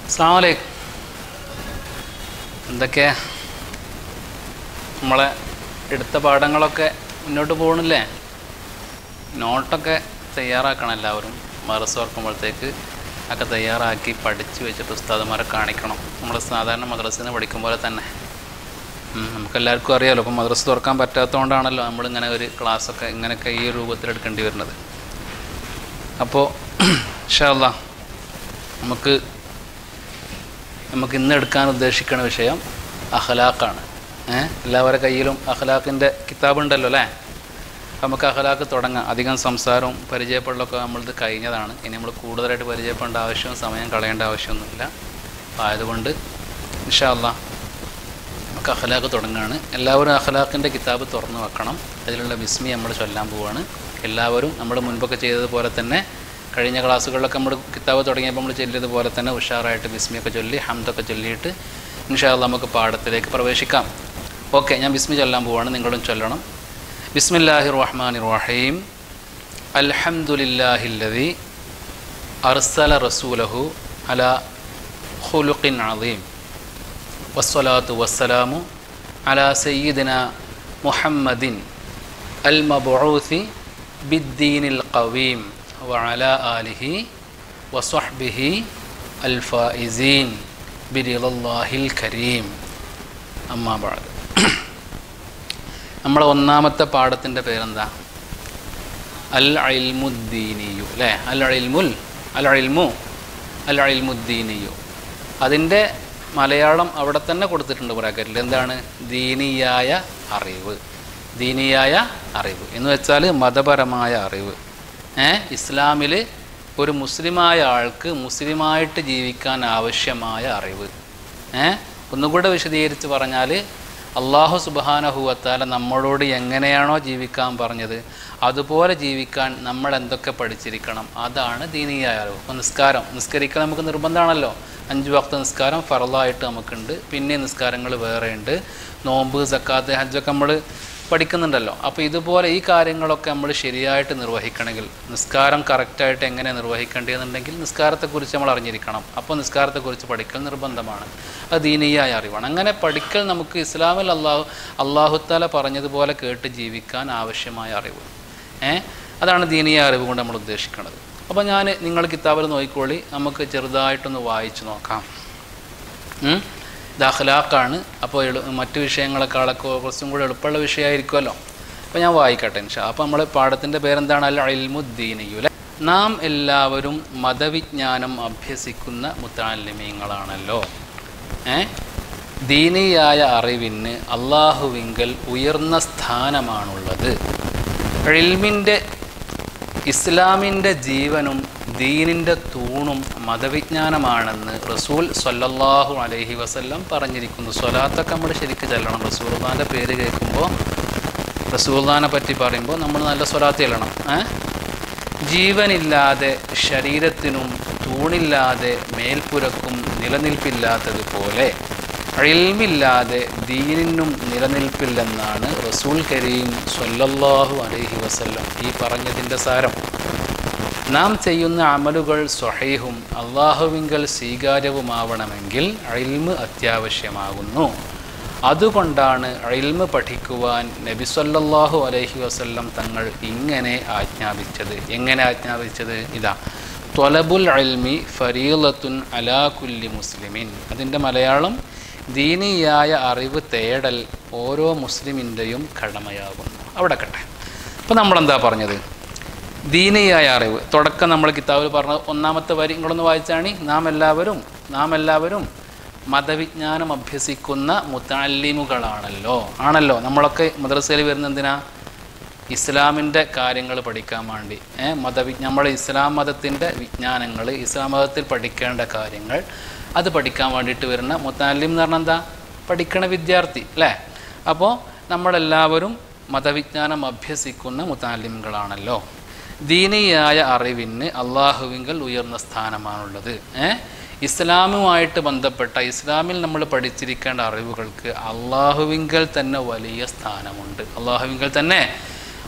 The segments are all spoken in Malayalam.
അസ്സാമലൈക്കും എന്തൊക്കെ നമ്മളെ എടുത്ത പാഠങ്ങളൊക്കെ മുന്നോട്ട് പോകണില്ലേ നോട്ടൊക്കെ തയ്യാറാക്കണം എല്ലാവരും മറസ് ഓർക്കുമ്പോഴത്തേക്ക് ഒക്കെ തയ്യാറാക്കി പഠിച്ച് വെച്ചിട്ട് ഉസ്താദന്മാരെ കാണിക്കണം നമ്മൾ സാധാരണ മദ്രസിന് പഠിക്കും പോലെ തന്നെ ഉം, നമുക്കെല്ലാവർക്കും അറിയാമല്ലോ ഇപ്പം മദ്രസ് തുറക്കാൻ പറ്റാത്തതുകൊണ്ടാണല്ലോ നമ്മളിങ്ങനെ ഒരു ക്ലാസ്സൊക്കെ ഇങ്ങനെയൊക്കെ ഈ ഒരു രൂപത്തിൽ എടുക്കേണ്ടി വരുന്നത് അപ്പോൾ ഇൻഷാല്ല നമുക്ക് നമുക്ക് ഇന്ന് എടുക്കാൻ ഉദ്ദേശിക്കുന്ന വിഷയം അഖലാഖാണ് ഏഹ് എല്ലാവരുടെ കയ്യിലും അഖലാഖിൻ്റെ കിതാബ് ഉണ്ടല്ലോ അല്ലേ നമുക്ക് അഖലാഖ് തുടങ്ങാം അധികം സംസാരവും പരിചയപ്പെടലൊക്കെ നമ്മളിത് കഴിഞ്ഞതാണ് ഇനി നമ്മൾ കൂടുതലായിട്ട് പരിചയപ്പെടേണ്ട ആവശ്യവും സമയം കളയേണ്ട ആവശ്യമൊന്നുമില്ല അപ്പോൾ ആയതുകൊണ്ട് ഇൻഷാല്ല നമുക്ക് അഖലാഖ് തുടങ്ങുകയാണ് എല്ലാവരും അഖലാഖിൻ്റെ കിതാബ് തുറന്നു വെക്കണം അതിലുള്ള ബിസ്മി നമ്മൾ ചൊല്ലാൻ പോവുകയാണ് എല്ലാവരും നമ്മൾ മുൻപൊക്കെ ചെയ്തതുപോലെ തന്നെ കഴിഞ്ഞ ക്ലാസ്സുകളിലൊക്കെ നമ്മൾ കിതാബ് തുടങ്ങിയപ്പോൾ നമ്മൾ ചൊല്ലിയതുപോലെ തന്നെ ഉഷാറായിട്ട് ബിസ്മിയൊക്കെ ചൊല്ലി ഹംദൊക്കെ ചൊല്ലിയിട്ട് ഇൻഷാല്ല നമുക്ക് പാഠത്തിലേക്ക് പ്രവേശിക്കാം ഓക്കെ ഞാൻ ബിസ്മി ചൊല്ലാൻ പോവുകയാണ് നിങ്ങളും ചൊല്ലണം ബിസ്മില്ലാഹി റഹ്മാൻ റഹീം അൽഹംദുലില്ലാഹില്ലതി അർസല റസൂലഹു അല ഖുലുഖിൻ അദീം വസ്സലാത്തു വസ്സലാമു അല സയ്യിദിന മുഹമ്മദിൻ അൽ മബൂസി ബിദ്ദീനിൽ ഖവീം വഅല ആലിഹി വസ്വഹ്ബിഹി അൽ ഫായിസീൻ ബിരിളല്ലാഹിൽ കരീം അമ്മാ ബഅദ് നമ്മളെ ഒന്നാമത്തെ പാഠത്തിൻ്റെ പേരെന്താ അൽ അൽമുദ്ദീനിയു അല്ലേ അൽ അൽമുൽ അൽ അൽമു അൽ അൽമുദ്ദീനിയു അതിൻ്റെ മലയാളം അവിടെ തന്നെ കൊടുത്തിട്ടുണ്ട് ബ്രാക്കറ്റിൽ എന്താണ് ദീനിയായ അറിവ് ദീനിയായ അറിവ് എന്ന് വെച്ചാൽ മതപരമായ അറിവ് ഏ ഇസ്ലാമിൽ ഒരു മുസ്ലിമായ ആൾക്ക് മുസ്ലിമായിട്ട് ജീവിക്കാൻ ആവശ്യമായ അറിവ് ഏ ഒന്നുകൂടെ വിശദീകരിച്ച് പറഞ്ഞാൽ അള്ളാഹു സുബാനഹുവത്താല നമ്മളോട് എങ്ങനെയാണോ ജീവിക്കാൻ പറഞ്ഞത് അതുപോലെ ജീവിക്കാൻ നമ്മൾ എന്തൊക്കെ പഠിച്ചിരിക്കണം അതാണ് ദീനീയായ അറിവ് ഇപ്പോൾ നിസ്കാരം നിസ്കരിക്കാൻ നമുക്ക് നിർബന്ധമാണല്ലോ അഞ്ച് വക്ത നിസ്കാരം ഫറലായിട്ട് നമുക്കുണ്ട് പിന്നെ നിസ്കാരങ്ങൾ വേറെയുണ്ട് നോമ്പ് സക്കാത്ത് ഹജ്ജൊക്കെ നമ്മൾ പഠിക്കുന്നുണ്ടല്ലോ അപ്പോൾ ഇതുപോലെ ഈ കാര്യങ്ങളൊക്കെ നമ്മൾ ശരിയായിട്ട് നിർവഹിക്കണമെങ്കിൽ നിസ്കാരം കറക്റ്റായിട്ട് എങ്ങനെ നിർവഹിക്കേണ്ടതെന്നുണ്ടെങ്കിൽ നിസ്കാരത്തെക്കുറിച്ച് നമ്മൾ അറിഞ്ഞിരിക്കണം അപ്പോൾ നിസ്കാരത്തെക്കുറിച്ച് പഠിക്കൽ നിർബന്ധമാണ് അത് ദീനീയായ അറിവാണ് അങ്ങനെ പഠിക്കൽ നമുക്ക് ഇസ്ലാമിൽ അള്ളാഹു അള്ളാഹുത്താല പറഞ്ഞതുപോലെ കേട്ട് ജീവിക്കാൻ ആവശ്യമായ അറിവ് ഏ അതാണ് ദീനീയ അറിവ് കൊണ്ട് നമ്മൾ ഉദ്ദേശിക്കുന്നത് അപ്പോൾ ഞാൻ നിങ്ങൾ കിതാബിൽ നോക്കിക്കോളി നമുക്ക് ചെറുതായിട്ടൊന്ന് വായിച്ചു നോക്കാം ഉം? ഇത് അഖ്ലാഖാണ് അപ്പോൾ എളു മറ്റു വിഷയങ്ങളെക്കാളൊക്കെ കുറച്ചും കൂടി എളുപ്പമുള്ള വിഷയമായിരിക്കുമല്ലോ അപ്പോൾ ഞാൻ വായിക്കട്ടെ ഇൻഷാ അപ്പോൾ നമ്മൾ പാഠത്തിൻ്റെ പേരെന്താണ് അൽ അൽമുദ്ദീനയുലെ നാം എല്ലാവരും മതവിജ്ഞാനം അഭ്യസിക്കുന്ന മുത്താലിമീങ്ങളാണല്ലോ ഏ ദീനിയായ അറിവിന് അള്ളാഹുവിങ്കൽ ഉയർന്ന സ്ഥാനമാണുള്ളത് എൽമിൻ്റെ ഇസ്ലാമിൻ്റെ ജീവനും ദീനിൻ്റെ തൂണും മതവിജ്ഞാനമാണെന്ന് റസൂൽ സല്ലല്ലാഹു അലൈഹി വസല്ലം പറഞ്ഞിരിക്കുന്നു സ്വലാത്തൊക്കെ നമ്മൾ ശരിക്കും ചെല്ലണം റസൂൽദാൻ്റെ പേര് കേൾക്കുമ്പോൾ റസൂൽദാനെ പറ്റി പറയുമ്പോൾ നമ്മൾ നല്ല സ്വലാത്ത് ചെല്ലണം ഏ ജീവനില്ലാതെ ശരീരത്തിനും തൂണില്ലാതെ മേൽപ്പുരക്കും നിലനിൽപ്പില്ലാത്തതുപോലെ അഴിൽമില്ലാതെ ദീനിനും നിലനിൽപ്പില്ലെന്നാണ് റസൂൽ കരീം സല്ലല്ലാഹു അലൈഹി വസല്ലം ഈ പറഞ്ഞതിൻ്റെ സാരം നാം ചെയ്യുന്ന അമലുകൾ സ്വഹീഹും അള്ളാഹുവിങ്കൽ സ്വീകാര്യവുമാവണമെങ്കിൽ അയിൽമ് അത്യാവശ്യമാകുന്നു അതുകൊണ്ടാണ് അയിൽമ് പഠിക്കുവാൻ നബി സല്ലല്ലാഹു അലൈഹി വസല്ലം തങ്ങൾ ഇങ്ങനെ ആജ്ഞാപിച്ചത് എങ്ങനെ ആജ്ഞാപിച്ചത് ഇതാ ത്വലബുൽ അൽമി ഫരീലത്തുൻ അലാ കുല്ലി മുസ്ലിമിൻ അതിൻ്റെ മലയാളം ദീനിയായ അറിവ് തേടൽ ഓരോ മുസ്ലിമിൻ്റെയും കടമയാകുന്നു അവിടെ കട്ടെ അപ്പോൾ നമ്മളെന്താ പറഞ്ഞത് ദീനിയായ അറിവ് തുടക്കം നമ്മൾ കിതാബിൽ പറഞ്ഞ ഒന്നാമത്തെ വരി നിങ്ങളൊന്ന് വായിച്ചാണ് നാം എല്ലാവരും നാം എല്ലാവരും മതവിജ്ഞാനം അഭ്യസിക്കുന്ന മുത്താലിമുകളാണല്ലോ ആണല്ലോ നമ്മളൊക്കെ മദ്രസയിൽ വരുന്ന എന്തിനാ ഇസ്ലാമിൻ്റെ കാര്യങ്ങൾ പഠിക്കാൻ വേണ്ടി ഏ മതവി നമ്മുടെ ഇസ്ലാം മതത്തിൻ്റെ വിജ്ഞാനങ്ങൾ ഇസ്ലാം മതത്തിൽ പഠിക്കേണ്ട കാര്യങ്ങൾ അത് പഠിക്കാൻ വേണ്ടിയിട്ട് വരുന്ന മുത്താലിം എന്ന് പറഞ്ഞാൽ എന്താ പഠിക്കണ വിദ്യാർത്ഥി അല്ലേ അപ്പോൾ നമ്മളെല്ലാവരും മതവിജ്ഞാനം അഭ്യസിക്കുന്ന മുത്താലിമുകളാണല്ലോ ദീനിയായ അറിവിന് അള്ളാഹുവിങ്കൽ ഉയർന്ന സ്ഥാനമാണുള്ളത് ഏ ഇസ്ലാമുമായിട്ട് ബന്ധപ്പെട്ട ഇസ്ലാമിൽ നമ്മൾ പഠിച്ചിരിക്കേണ്ട അറിവുകൾക്ക് അള്ളാഹുവിങ്കൽ തന്നെ വലിയ സ്ഥാനമുണ്ട് അള്ളാഹുവിങ്കൽ തന്നെ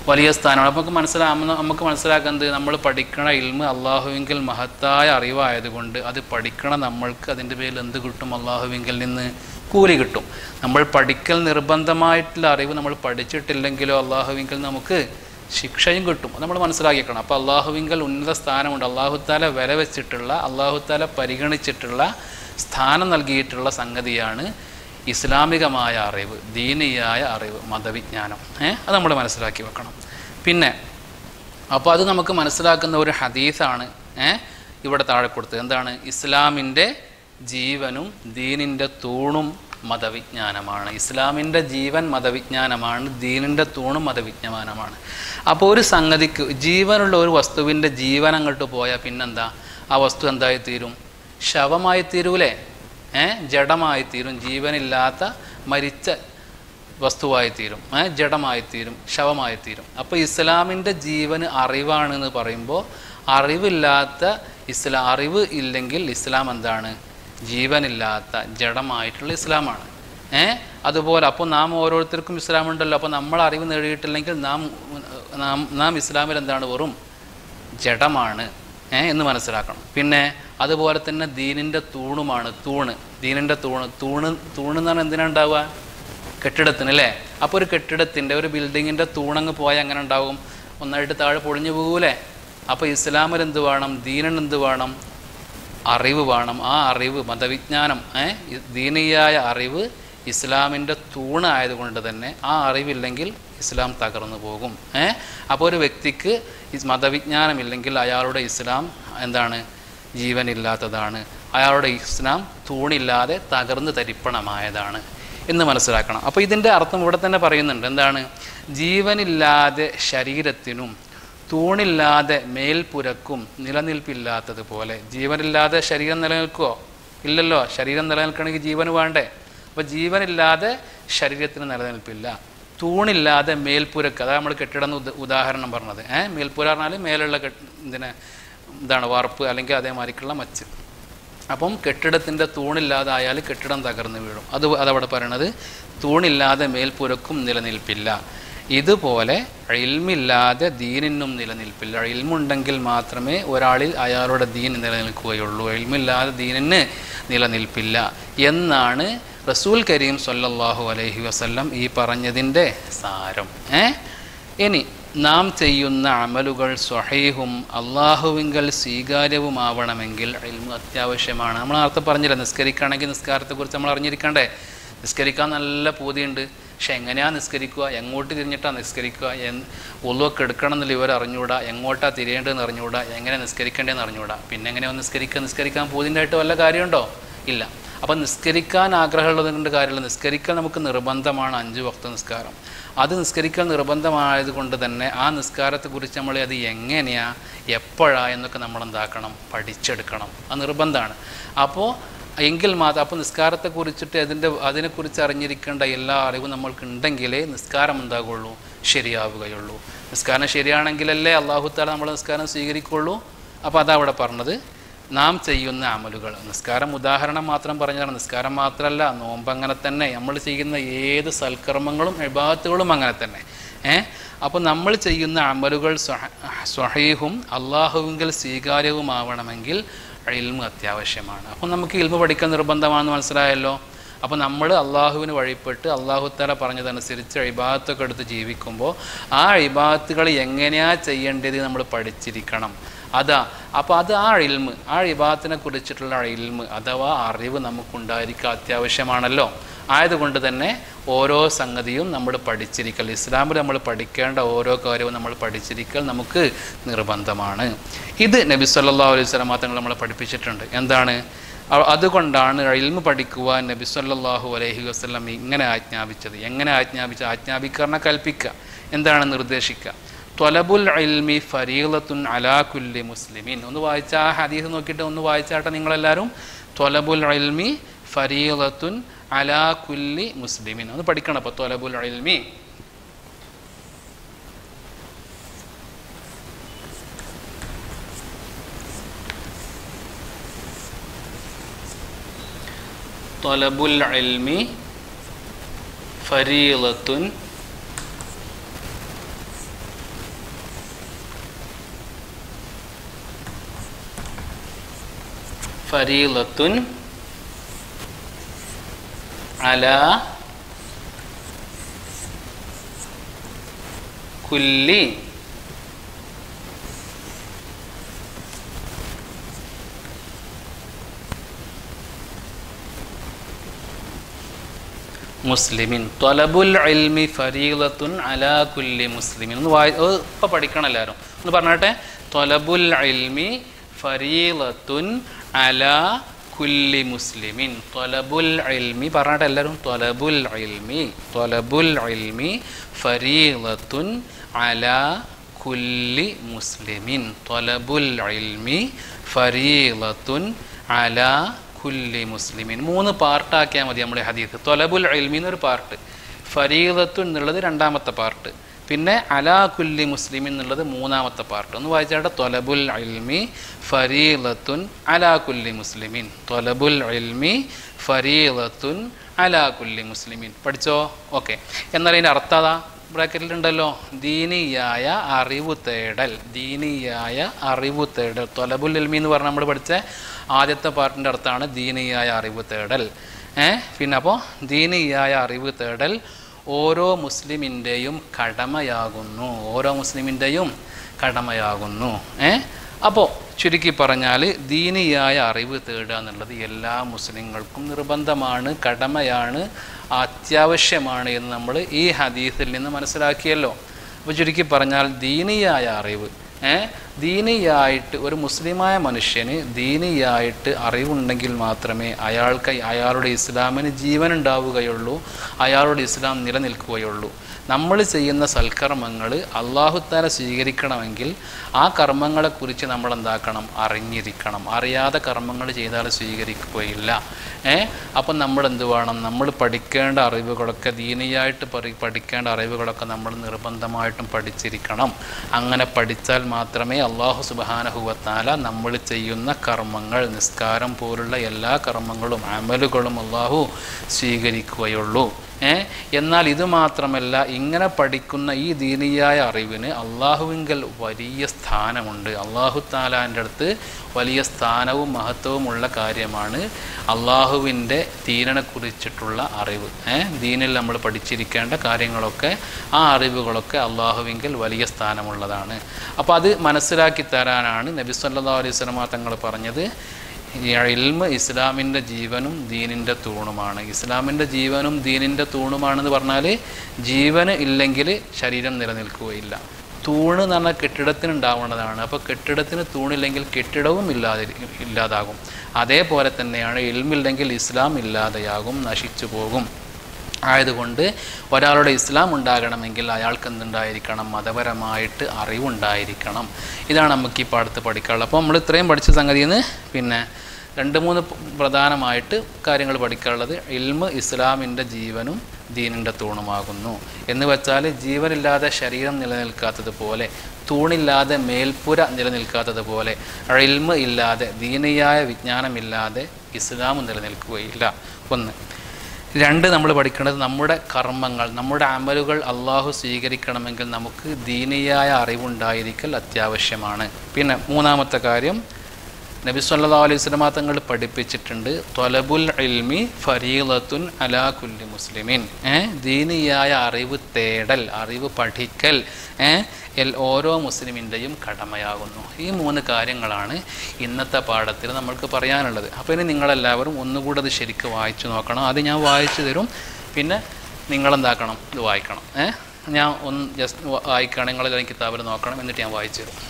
വലിയ സ്ഥാനമാണ് അപ്പോൾ നമുക്ക് മനസ്സിലാ നമുക്ക് മനസ്സിലാക്കുന്നത് നമ്മൾ പഠിക്കണ ഇൽമ് അള്ളാഹുവിങ്കിൽ മഹത്തായ അറിവായതുകൊണ്ട് അത് പഠിക്കണ നമ്മൾക്ക് അതിൻ്റെ പേരിൽ എന്ത് കിട്ടും അള്ളാഹുവിങ്കിൽ നിന്ന് കൂലി കിട്ടും നമ്മൾ പഠിക്കൽ നിർബന്ധമായിട്ടുള്ള അറിവ് നമ്മൾ പഠിച്ചിട്ടില്ലെങ്കിലോ അള്ളാഹുവിങ്കിൽ നമുക്ക് ശിക്ഷയും കിട്ടും അത് നമ്മൾ മനസ്സിലാക്കിക്കണം അപ്പോൾ അള്ളാഹുവിങ്കൽ ഉന്നത സ്ഥാനമുണ്ട് അള്ളാഹുത്താല വില വെച്ചിട്ടുള്ള അള്ളാഹുത്താല പരിഗണിച്ചിട്ടുള്ള സ്ഥാനം നൽകിയിട്ടുള്ള സംഗതിയാണ് ഇസ്ലാമികമായ അറിവ് ദീനിയായ അറിവ് മതവിജ്ഞാനം ഏ അത് നമ്മൾ മനസ്സിലാക്കി വെക്കണം പിന്നെ അപ്പോൾ അത് നമുക്ക് മനസ്സിലാക്കുന്ന ഒരു ഹദീസാണ് ഏ ഇവിടെ താഴെ കൊടുത്തത് എന്താണ് ഇസ്ലാമിൻ്റെ ജീവനും ദീനിൻ്റെ തൂണും മതവിജ്ഞാനമാണ് ഇസ്ലാമിൻ്റെ ജീവൻ മതവിജ്ഞാനമാണ് ദീനിൻ്റെ തൂണും മതവിജ്ഞാനമാണ് അപ്പോൾ ഒരു സംഗതിക്ക് ജീവനുള്ള ഒരു വസ്തുവിൻ്റെ ജീവൻ അങ്ങോട്ട് പോയാൽ പിന്നെന്താ ആ വസ്തു എന്തായി തീരും ശവമായി തീരൂലേ ഏ ജഡമായി തീരും ജീവനില്ലാത്ത മരിച്ച വസ്തുവായി തീരും ഏ ജഡമായി തീരും ശവമായി തീരും അപ്പോൾ ഇസ്ലാമിൻ്റെ ജീവന് അറിവാണെന്ന് പറയുമ്പോൾ അറിവില്ലാത്ത ഇസ്ലാം അറിവ് ഇല്ലെങ്കിൽ ഇസ്ലാം എന്താണ് ജീവനില്ലാത്ത ജഡമായിട്ടുള്ള ഇസ്ലാമാണ് ഏ അതുപോലെ അപ്പോൾ നാം ഓരോരുത്തർക്കും ഇസ്ലാം ഉണ്ടല്ലോ അപ്പോൾ നമ്മൾ അറിവ് നേടിയിട്ടില്ലെങ്കിൽ നാം നാം നാം ഇസ്ലാമിൽ എന്താണ് വെറും ജഡമാണ് ഏ എന്ന് മനസ്സിലാക്കണം പിന്നെ അതുപോലെ തന്നെ ദീനിൻ്റെ തൂണുമാണ് തൂണ് ദീനിൻ്റെ തൂണ് തൂണ് തൂണ് എന്ന് പറഞ്ഞാൽ എന്തിനാ ഉണ്ടാവുക കെട്ടിടത്തിന് അല്ലേ അപ്പോൾ ഒരു കെട്ടിടത്തിൻ്റെ ഒരു ബിൽഡിങ്ങിൻ്റെ തൂണങ്ങ് പോയാൽ അങ്ങനെ ഉണ്ടാവും ഒന്നായിട്ട് താഴെ പൊളിഞ്ഞു പോകൂലേ അപ്പോൾ ഇസ്ലാമിൽ എന്ത് വേണം ദീനിന് എന്ത് വേണം അറിവ് വേണം ആ അറിവ് മതവിജ്ഞാനം ഏ ദീനീയായ അറിവ് ഇസ്ലാമിൻ്റെ തൂണായതുകൊണ്ട് തന്നെ ആ അറിവില്ലെങ്കിൽ ഇസ്ലാം തകർന്നു പോകും ഏ അപ്പോൾ ഒരു വ്യക്തിക്ക് ഈ മതവിജ്ഞാനമില്ലെങ്കിൽ അയാളുടെ ഇസ്ലാം എന്താണ് ജീവനില്ലാത്തതാണ് അയാളുടെ ഇസ്ലാം തൂണില്ലാതെ തകർന്ന് തരിപ്പണമായതാണ് എന്ന് മനസ്സിലാക്കണം അപ്പോൾ ഇതിൻ്റെ അർത്ഥം ഇവിടെ തന്നെ പറയുന്നുണ്ട് എന്താണ് ജീവനില്ലാതെ ശരീരത്തിനും തൂണില്ലാതെ മേൽപ്പുരക്കും നിലനിൽപ്പില്ലാത്തതുപോലെ ജീവനില്ലാതെ ശരീരം നിലനിൽക്കുമോ ഇല്ലല്ലോ ശരീരം നിലനിൽക്കണമെങ്കിൽ ജീവന് വേണ്ടേ അപ്പോൾ ജീവനില്ലാതെ ശരീരത്തിന് നിലനിൽപ്പില്ല തൂണില്ലാതെ മേൽപ്പുരക്ക് അതാണ് നമ്മൾ കെട്ടിടം എന്ന് ഉദ- ഉദാഹരണം പറഞ്ഞത് ഏഹ് മേൽപ്പുര പറഞ്ഞാൽ മേലുള്ള കെട്ട് ഇതിനെ ഇതാണ് വാർപ്പ് അല്ലെങ്കിൽ അതേമാതിരിക്കുള്ള മച്ച് അപ്പം കെട്ടിടത്തിൻ്റെ തൂണില്ലാതായാൽ കെട്ടിടം തകർന്നു വീഴും അത് അതവിടെ പറയണത് തൂണില്ലാതെ മേൽപ്പുരക്കും നിലനിൽപ്പില്ല ഇതുപോലെ ഇൽമില്ലാതെ ദീനിനും നിലനിൽപ്പില്ല ഇൽമുണ്ടെങ്കിൽ മാത്രമേ ഒരാളിൽ അയാളുടെ ദീൻ നിലനിൽക്കുകയുള്ളൂ ഇൽമില്ലാതെ ദീനിന് നിലനിൽപ്പില്ല എന്നാണ് റസൂൽ കരീം സല്ലല്ലാഹു അലൈഹി വസല്ലം ഈ പറഞ്ഞതിൻ്റെ സാരം ഏ ഇനി നാം ചെയ്യുന്ന അമലുകൾ സ്വഹീഹും അള്ളാഹുവിങ്കൽ സ്വീകാര്യവുമാവണമെങ്കിൽ ഇൽമു അത്യാവശ്യമാണ് നമ്മൾ നേരത്തെ പറഞ്ഞില്ല നിസ്കരിക്കുകയാണെങ്കിൽ നിസ്കാരത്തെക്കുറിച്ച് നമ്മൾ അറിഞ്ഞിരിക്കണ്ടേ നിസ്കരിക്കാൻ നല്ല പൂതിയുണ്ട് പക്ഷെ എങ്ങനെയാണ് നിസ്കരിക്കുക എങ്ങോട്ട് തിരിഞ്ഞിട്ടാണ് നിസ്കരിക്കുക എന്ന് ഒന്നുമൊക്കെ എടുക്കണം എന്നുള്ള ഇവർ അറിഞ്ഞുകൂടാ എങ്ങോട്ടാണ് തിരിയേണ്ടതെന്ന് അറിഞ്ഞുകൂടാ എങ്ങനെ നിസ്കരിക്കേണ്ടതെന്ന് അറിഞ്ഞുകൂടാ പിന്നെ എങ്ങനെയോ നിസ്കരിക്കുക നിസ്കരിക്കാൻ പൂതിൻ്റെയായിട്ട് വല്ല കാര്യമുണ്ടോ ഇല്ല അപ്പം നിസ്കരിക്കാൻ ആഗ്രഹമുള്ളത് കൊണ്ട് കാര്യമില്ല നിസ്കരിക്കൽ നമുക്ക് നിർബന്ധമാണ് അഞ്ച് വക്ത നിസ്കാരം അത് നിസ്കരിക്കൽ നിർബന്ധമായത് കൊണ്ട് തന്നെ ആ നിസ്കാരത്തെക്കുറിച്ച് നമ്മൾ അത് എങ്ങനെയാ എപ്പോഴാ എന്നൊക്കെ നമ്മൾ എന്താക്കണം പഠിച്ചെടുക്കണം അത് നിർബന്ധമാണ് അപ്പോൾ എങ്കിൽ മാത്രം അപ്പോൾ നിസ്കാരത്തെ കുറിച്ചിട്ട് അതിൻ്റെ അതിനെക്കുറിച്ച് അറിഞ്ഞിരിക്കേണ്ട എല്ലാ അറിവും നമ്മൾക്ക് ഉണ്ടെങ്കിലേ നിസ്കാരം എന്താകുള്ളൂ ശരിയാവുകയുള്ളൂ നിസ്കാരം ശരിയാണെങ്കിലല്ലേ അള്ളാഹുത്താല നമ്മളെ നിസ്കാരം സ്വീകരിക്കുള്ളൂ അപ്പോൾ അതാ അവിടെ പറഞ്ഞത് നാം ചെയ്യുന്ന അമലുകൾ നിസ്കാരം ഉദാഹരണം മാത്രം പറഞ്ഞതാണ് നിസ്കാരം മാത്രമല്ല നോമ്പ് അങ്ങനെ തന്നെ നമ്മൾ ചെയ്യുന്ന ഏത് സൽക്കർമ്മങ്ങളും വിഭാഗത്തുകളും അങ്ങനെ തന്നെ ഏ അപ്പോൾ നമ്മൾ ചെയ്യുന്ന അമലുകൾ സ്വഹ- സ്വഹീഹും അള്ളാഹുവിങ്കൽ സ്വീകാര്യവുമാവണമെങ്കിൽ ഇൽമ് അത്യാവശ്യമാണ് അപ്പോൾ നമുക്ക് ഇൽമ് പഠിക്കാൻ നിർബന്ധമാണെന്ന് മനസ്സിലായല്ലോ അപ്പോൾ നമ്മൾ അള്ളാഹുവിന് വഴിപ്പെട്ട് അള്ളാഹുത്തല പറഞ്ഞതനുസരിച്ച് ഇബാദത്തൊക്കെ എടുത്ത് ജീവിക്കുമ്പോൾ ആ ഇബാദത്തുകൾ എങ്ങനെയാ ചെയ്യേണ്ടത് നമ്മൾ പഠിച്ചിരിക്കണം അതാ അപ്പോൾ അത് ആ ഇൽമ് ആ ഇബാദത്തിനെ കുറിച്ചിട്ടുള്ള ഇൽമ് അഥവാ അറിവ് നമുക്കുണ്ടായിരിക്കുക അത്യാവശ്യമാണല്ലോ ആയതുകൊണ്ട് തന്നെ ഓരോ സംഗതിയും നമ്മൾ പഠിച്ചിരിക്കൽ ഇസ്ലാമിൽ നമ്മൾ പഠിക്കേണ്ട ഓരോ കാര്യവും നമ്മൾ പഠിച്ചിരിക്കൽ നമുക്ക് നിർബന്ധമാണ് ഇത് നബി സല്ലല്ലാഹു അലൈഹി വസല്ലം തങ്ങൾ നമ്മളെ പഠിപ്പിച്ചിട്ടുണ്ട് എന്താണ് അ- അതുകൊണ്ടാണ് ഇൽമ് പഠിക്കുവാൻ നബി സല്ലല്ലാഹു അലൈഹി വസല്ലം ഇങ്ങനെ ആജ്ഞാപിച്ചത് എങ്ങനെ ആജ്ഞാപിച്ച ആജ്ഞാപിക്കറിന കൽപ്പിക്കുക എന്താണ് നിർദ്ദേശിക്കുക ത്വലബുൽ ഇൽമി ഫരീലത്തുൻ അലാ കുല്ലി മുസ്ലിമീൻ ഒന്ന് വായിച്ച ആ ഹദീസ് നോക്കിയിട്ട് ഒന്ന് വായിച്ചാട്ടെ നിങ്ങളെല്ലാവരും ത്വലബുൽ ഇൽമി ഫരീലത്തുൻ അലാ കുല്ലി മുസ്ലിമീൻ ഒന്ന് പഠിക്കണം അപ്പോൾ ത്വലബുൽ ഇൽമി ത്വലബുൽ ഇൽമി ഫരീലത്തുൻ ഫരീലത്തുൻ അല കുല്ലി മുസ്ലിമിൻ തൊലബുൽ ഇൽമി ഫരീലത്തുൻ അലാ കുല്ലി മുസ്ലിമിൻ ഒന്ന് വായി ഇപ്പം പഠിക്കണം എല്ലാവരും ഒന്ന് പറഞ്ഞാട്ടെ തൊലബുൽ ഇൽമി ഫരീലത്തുൻ അലാ കുല്ലി മുസ്ലിമിൻ തൊലബുൽ ഇൽമി പറഞ്ഞാട്ടെ എല്ലാവരും തൊലബുൽ ഇൽമി തൊലബുൽ ഇൽമി ഫരീലത്തുൻ അലാ കുല്ലി മുസ്ലിമിൻ തൊലബുൽ ഇൽമി ഫരീലത്തുൻ അലാ കുല്ലി മുസ്ലിമിൻ മൂന്ന് പാർട്ടാക്കിയാൽ മതി നമ്മുടെ ഹദീസ് തൊലബുൽ ഇൽമി എന്നൊരു പാർട്ട് ഫരീദത്തു എന്നുള്ളത് രണ്ടാമത്തെ പാർട്ട് പിന്നെ അലാ കുല്ലി മുസ്ലിമിൻ എന്നുള്ളത് മൂന്നാമത്തെ പാർട്ട് ഒന്ന് വായിച്ചാട്ടെ തൊലബുൽ ഇൽമി ഫരീലത്തുൻ അലാ കുല്ലി മുസ്ലിമിൻ തൊലബുൽ ഇൽമി ഫരീലത്തുൻ അലാ കുല്ലി മുസ്ലിമിൻ പഠിച്ചോ ഓക്കെ എന്നാൽ അതിൻ്റെ അർത്ഥം അതാ ബ്രാക്കറ്റിലുണ്ടല്ലോ ദീനിയായ അറിവ് തേടൽ ദീനിയായ അറിവ് തേടൽ തൊലബുൽ ഇൽമി എന്ന് പറഞ്ഞാൽ നമ്മൾ പഠിച്ച ആദ്യത്തെ പാർട്ടിൻ്റെ അർത്ഥമാണ് ദീനിയായ അറിവ് തേടൽ ഏ പിന്നെ അപ്പോൾ ദീനിയായ അറിവ് തേടൽ ഓരോ മുസ്ലിമിൻ്റെയും കടമയാകുന്നു ഓരോ മുസ്ലിമിൻ്റെയും കടമയാകുന്നു ഏ അപ്പോൾ ചുരുക്കി പറഞ്ഞാൽ ദീനിയായ അറിവ് തേടുക എന്നുള്ളത് എല്ലാ മുസ്ലിങ്ങൾക്കും നിർബന്ധമാണ് കടമയാണ് അത്യാവശ്യമാണ് എന്ന് നമ്മൾ ഈ ഹദീസിൽ നിന്ന് മനസ്സിലാക്കിയല്ലോ അപ്പോൾ ചുരുക്കി പറഞ്ഞാൽ ദീനിയായ അറിവ് ഏ ദീനിയായിട്ട് ഒരു മുസ്ലിമായ മനുഷ്യന് ദീനിയായിട്ട് അറിവുണ്ടെങ്കിൽ മാത്രമേ അയാൾക്ക് അയാളുടെ ഇസ്ലാമിന് ജീവൻ ഉണ്ടാവുകയുള്ളൂ അയാളുടെ ഇസ്ലാം നിലനിൽക്കുകയുള്ളൂ നമ്മൾ ചെയ്യുന്ന സൽക്കർമ്മങ്ങൾ അള്ളാഹുത്താല സ്വീകരിക്കണമെങ്കിൽ ആ കർമ്മങ്ങളെക്കുറിച്ച് നമ്മൾ എന്താക്കണം അറിഞ്ഞിരിക്കണം അറിയാതെ കർമ്മങ്ങൾ ചെയ്താൽ സ്വീകരിക്കുകയില്ല ഏ അപ്പം നമ്മൾ എന്ത് വേണം നമ്മൾ പഠിക്കേണ്ട അറിവുകളൊക്കെ ദീനിയായിട്ട് പറി പഠിക്കേണ്ട അറിവുകളൊക്കെ നമ്മൾ നിർബന്ധമായിട്ടും പഠിച്ചിരിക്കണം അങ്ങനെ പഠിച്ചാൽ മാത്രമേ അള്ളാഹു സുബാനഹുവത്താല നമ്മൾ ചെയ്യുന്ന കർമ്മങ്ങൾ നിസ്കാരം പോലുള്ള എല്ലാ കർമ്മങ്ങളും അമലുകളും അള്ളാഹു സ്വീകരിക്കുകയുള്ളൂ ഏ എന്നാൽ ഇത് മാത്രമല്ല ഇങ്ങനെ പഠിക്കുന്ന ഈ ദീനിയായ അറിവിന് അള്ളാഹുവിങ്കൽ വലിയ സ്ഥാനമുണ്ട് അള്ളാഹു താലാൻ്റെ അടുത്ത് വലിയ സ്ഥാനവും മഹത്വവുമുള്ള കാര്യമാണ് അള്ളാഹുവിൻ്റെ ദീനനെക്കുറിച്ചിട്ടുള്ള അറിവ് ഏ ദീനിൽ നമ്മൾ പഠിച്ചിരിക്കേണ്ട കാര്യങ്ങളൊക്കെ ആ അറിവുകളൊക്കെ അള്ളാഹുവിങ്കൽ വലിയ സ്ഥാനമുള്ളതാണ് അപ്പോൾ അത് മനസ്സിലാക്കി തരാനാണ് നബി സല്ലാ അലൈഹി സ്വലമ തങ്ങൾ പറഞ്ഞത് ഈ ഇൽമ് ഇസ്ലാമിൻ്റെ ജീവനും ദീനിൻ്റെ തൂണുമാണ് ഇസ്ലാമിൻ്റെ ജീവനും ദീനിൻ്റെ തൂണുമാണെന്ന് പറഞ്ഞാൽ ജീവന് ഇല്ലെങ്കിൽ ശരീരം നിലനിൽക്കുകയില്ല തൂണ് എന്ന് പറഞ്ഞാൽ കെട്ടിടത്തിന് ഉണ്ടാവേണ്ടതാണ് അപ്പോൾ കെട്ടിടത്തിന് തൂണില്ലെങ്കിൽ കെട്ടിടവും ഇല്ലാതെ ഇല്ലാതാകും അതേപോലെ തന്നെയാണ് ഇൽമില്ലെങ്കിൽ ഇസ്ലാം ഇല്ലാതെയാകും നശിച്ചു പോകും ആയതുകൊണ്ട് ഒരാളുടെ ഇസ്ലാം ഉണ്ടാകണമെങ്കിൽ അയാൾക്ക് എന്തുണ്ടായിരിക്കണം മതപരമായിട്ട് അറിവുണ്ടായിരിക്കണം ഇതാണ് നമുക്ക് ഈ പാടത്ത് പഠിക്കാനുള്ളത് അപ്പോൾ നമ്മൾ ഇത്രയും പഠിച്ച സംഗതിയിൽ നിന്ന് പിന്നെ രണ്ട് മൂന്ന് പ്രധാനമായിട്ട് കാര്യങ്ങൾ പഠിക്കാനുള്ളത് ഇൽമ് ഇസ്ലാമിൻ്റെ ജീവനും ദീനിൻ്റെ തൂണുമാകുന്നു എന്ന് വെച്ചാൽ ജീവനില്ലാതെ ശരീരം നിലനിൽക്കാത്തതുപോലെ തൂണില്ലാതെ മേൽപ്പുര നിലനിൽക്കാത്തതുപോലെ ഇൽമ് ഇല്ലാതെ ദീനിയായ വിജ്ഞാനമില്ലാതെ ഇസ്ലാം നിലനിൽക്കുകയില്ല ഒന്ന് രണ്ട് നമ്മൾ പഠിക്കേണ്ടത് നമ്മുടെ കർമ്മങ്ങൾ നമ്മുടെ അമലുകൾ അള്ളാഹു സ്വീകരിക്കണമെങ്കിൽ നമുക്ക് ദീനിയായ അറിവുണ്ടായിരിക്കൽ അത്യാവശ്യമാണ് പിന്നെ മൂന്നാമത്തെ കാര്യം നബി സല്ലാ അലൈഹി സ്വലമാ തങ്ങൾ പഠിപ്പിച്ചിട്ടുണ്ട് തൊലബുൽ ഇൽമി ഫരീലത്തുൻ അലാ കുല്ലി മുസ്ലിമിൻ ഏ ദീനിയായ അറിവ് തേടൽ അറിവ് പഠിക്കൽ ഏ എൽ ഓരോ മുസ്ലിമിൻ്റെയും കടമയാകുന്നു ഈ മൂന്ന് കാര്യങ്ങളാണ് ഇന്നത്തെ പാഠത്തിൽ നമ്മൾക്ക് പറയാനുള്ളത് അപ്പോൾ ഇനി നിങ്ങളെല്ലാവരും ഒന്നുകൂടെ അത് ശരിക്കും വായിച്ചു നോക്കണം അത് ഞാൻ വായിച്ചു തരും പിന്നെ നിങ്ങളെന്താക്കണം ഇത് വായിക്കണം ഏ ഞാൻ ഒന്ന് ജസ്റ്റ് വായിക്കണം നിങ്ങൾ കിതാബിൽ നോക്കണം എന്നിട്ട് ഞാൻ വായിച്ചു തരും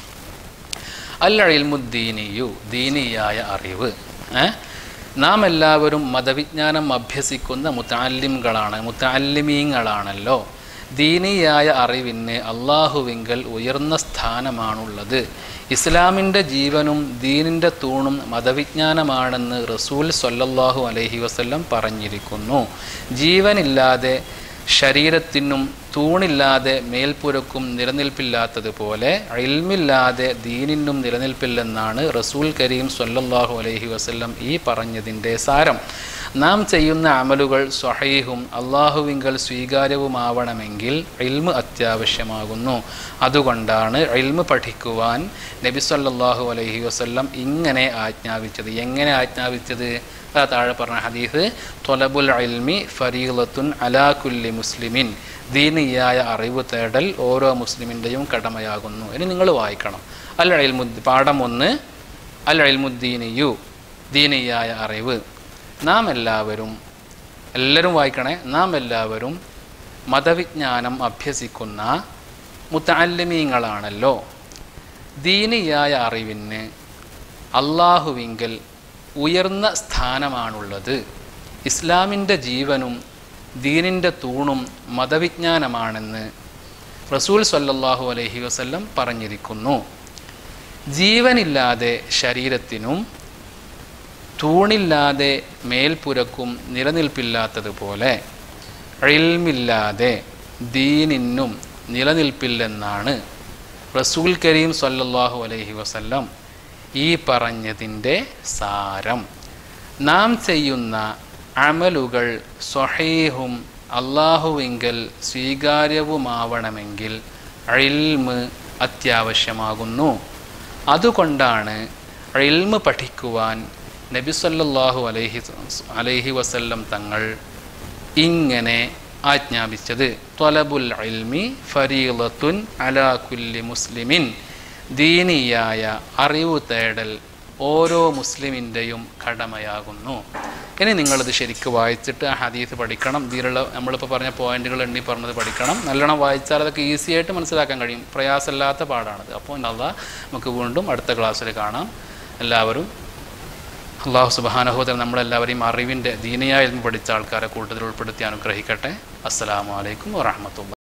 അല്ലഴിൽമുദ്ദീനിയു ദീനിയായ അറിവ് ഏ നാം എല്ലാവരും മതവിജ്ഞാനം അഭ്യസിക്കുന്ന മുത്താലിംകളാണ് മുത്താലിമീങ്ങളാണല്ലോ ദീനിയായ അറിവിന് അള്ളാഹുവിങ്കൽ ഉയർന്ന സ്ഥാനമാണുള്ളത് ഇസ്ലാമിൻ്റെ ജീവനും ദീനിൻ്റെ തൂണും മതവിജ്ഞാനമാണെന്ന് റസൂൽ സൊല്ലല്ലാഹു അലൈഹി വസല്ലം പറഞ്ഞിരിക്കുന്നു ജീവനില്ലാതെ ശരീരത്തിനും തൂണില്ലാതെ മേൽപ്പുരക്കും നിലനിൽപ്പില്ലാത്തതുപോലെ ഇൽമില്ലാതെ ദീനിനും നിലനിൽപ്പില്ലെന്നാണ് റസൂൽ കരീം സൊല്ലല്ലാഹു അലൈഹി വസല്ലം ഈ പറഞ്ഞതിൻ്റെ സാരം നാം ചെയ്യുന്ന അമലുകൾ സ്വഹീഹും അള്ളാഹുവിങ്കൽ സ്വീകാര്യവുമാവണമെങ്കിൽ ഇൽമ് അത്യാവശ്യമാകുന്നു അതുകൊണ്ടാണ് ഇൽമ് പഠിക്കുവാൻ നബി സല്ലല്ലാഹു അലൈഹി വസല്ലം ഇങ്ങനെ ആജ്ഞാപിച്ചത് എങ്ങനെ ആജ്ഞാപിച്ചത് ആ താഴെ പറഞ്ഞ ഹദീസ് തൊലബുൽ ഇൽമി ഫരീലത്തുൻ അലാ കുല്ലി മുസ്ലിമിൻ ദീനിയായ അറിവ് തേടൽ ഓരോ മുസ്ലിമിൻ്റെയും കടമയാകുന്നു ഇനി നിങ്ങൾ വായിക്കണം അൽ അൽമുദ് പാഠം ഒന്ന് അൽ അൽമുദ്ദീനിയു ദീനിയായ അറിവ് നാം എല്ലാവരും എല്ലാവരും വായിക്കണേ നാം എല്ലാവരും മതവിജ്ഞാനം അഭ്യസിക്കുന്ന മുത്താലിമീങ്ങളാണല്ലോ ദീനിയായ അറിവിന് അള്ളാഹുവിങ്കൽ ഉയർന്ന സ്ഥാനമാണുള്ളത് ഇസ്ലാമിൻ്റെ ജീവനും ദീനിൻ്റെ തൂണും മതവിജ്ഞാനമാണെന്ന് റസൂൽ സല്ലല്ലാഹു അലൈഹി വസല്ലം പറഞ്ഞിരിക്കുന്നു ജീവനില്ലാതെ ശരീരത്തിനും തൂണില്ലാതെ മേൽപ്പുരക്കും നിലനിൽപ്പില്ലാത്തതുപോലെ ഇൽമില്ലാതെ ദീനിനും നിലനിൽപ്പില്ലെന്നാണ് റസൂൽ കരീം സല്ലല്ലാഹു അലൈഹി വസല്ലം ഈ പറഞ്ഞതിൻ്റെ സാരം നാം ചെയ്യുന്ന അമലുകൾ സ്വഹീഹും അള്ളാഹുവിങ്കൽ സ്വീകാര്യവുമാവണമെങ്കിൽ ഇൽമ് അത്യാവശ്യമാകുന്നു അതുകൊണ്ടാണ് ഇൽമ് പഠിക്കുവാൻ നബി സല്ലല്ലാഹു അലൈഹി അലൈഹി വസല്ലം തങ്ങൾ ഇങ്ങനെ ആജ്ഞാപിച്ചത് ത്വലബുൽ ഇൽമി ഫരീലത്തുൻ അലാ കുല്ലി മുസ്ലിമിൻ ദീനിയായ അറിവ് തേടൽ ഓരോ മുസ്ലിമിൻ്റെയും കടമയാകുന്നു ഇനി നിങ്ങളിത് ശരിക്കും വായിച്ചിട്ട് ആ ഹദീസ് പഠിക്കണം ഇതിലുള്ള നമ്മളിപ്പോൾ പറഞ്ഞ പോയിന്റുകൾ എണ്ണി പറഞ്ഞത് പഠിക്കണം നല്ലോണം വായിച്ചാൽ അതൊക്കെ ഈസി ആയിട്ട് മനസ്സിലാക്കാൻ കഴിയും പ്രയാസമില്ലാത്ത പാടാണത് അപ്പോൾ അതാ നമുക്ക് വീണ്ടും അടുത്ത ക്ലാസ്സിൽ കാണാം എല്ലാവരും അള്ളാഹു സുബാനഹോദർ നമ്മളെല്ലാവരെയും അറിവിൻ്റെ ദീനയായിരുന്നു പഠിച്ച ആൾക്കാരെ കൂട്ടത്തിൽ ഉൾപ്പെടുത്തി അനുഗ്രഹിക്കട്ടെ അസ്സലാമു അലൈക്കും വറഹമത്തുള്ള